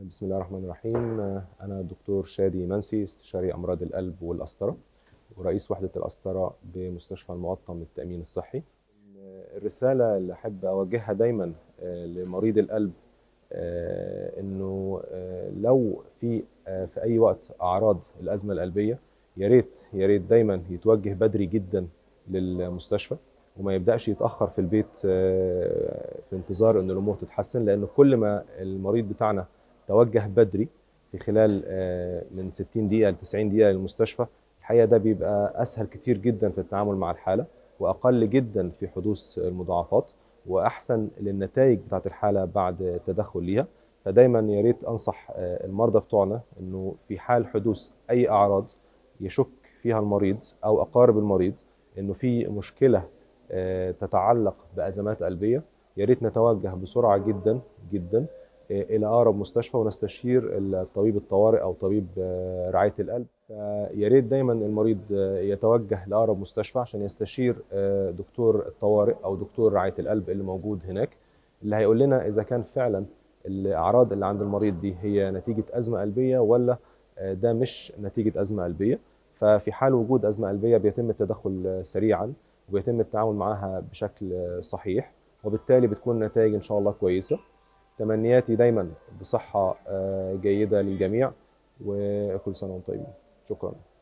بسم الله الرحمن الرحيم أنا الدكتور شادي منسي استشاري أمراض القلب والقسطرة ورئيس وحدة القسطرة بمستشفى المقطم للتأمين الصحي الرسالة اللي أحب أوجهها دايما لمريض القلب إنه لو في في أي وقت أعراض الأزمة القلبية يا ريت يا ريت دايما يتوجه بدري جدا للمستشفى وما يبداش يتاخر في البيت في انتظار ان الامور تتحسن لان كل ما المريض بتاعنا توجه بدري في خلال من 60 دقيقه ل 90 دقيقه للمستشفى الحقيقه ده بيبقى اسهل كتير جدا في التعامل مع الحاله واقل جدا في حدوث المضاعفات واحسن للنتائج بتاعه الحاله بعد التدخل ليها فدايما يا ريت انصح المرضى بتوعنا انه في حال حدوث اي اعراض يشك فيها المريض او اقارب المريض انه في مشكله تتعلق بازمات قلبيه يا ريت نتوجه بسرعه جدا جدا الى اقرب مستشفى ونستشير الطبيب الطوارئ او طبيب رعايه القلب يا ريت دايما المريض يتوجه لاقرب مستشفى عشان يستشير دكتور الطوارئ او دكتور رعايه القلب اللي موجود هناك اللي هيقول لنا اذا كان فعلا الاعراض اللي عند المريض دي هي نتيجه ازمه قلبيه ولا ده مش نتيجه ازمه قلبيه ففي حال وجود ازمه قلبيه بيتم التدخل سريعا وبيتم التعامل معها بشكل صحيح وبالتالي بتكون النتائج ان شاء الله كويسه تمنياتي دايما بصحه جيده للجميع وكل سنه وانتم طيبين شكرا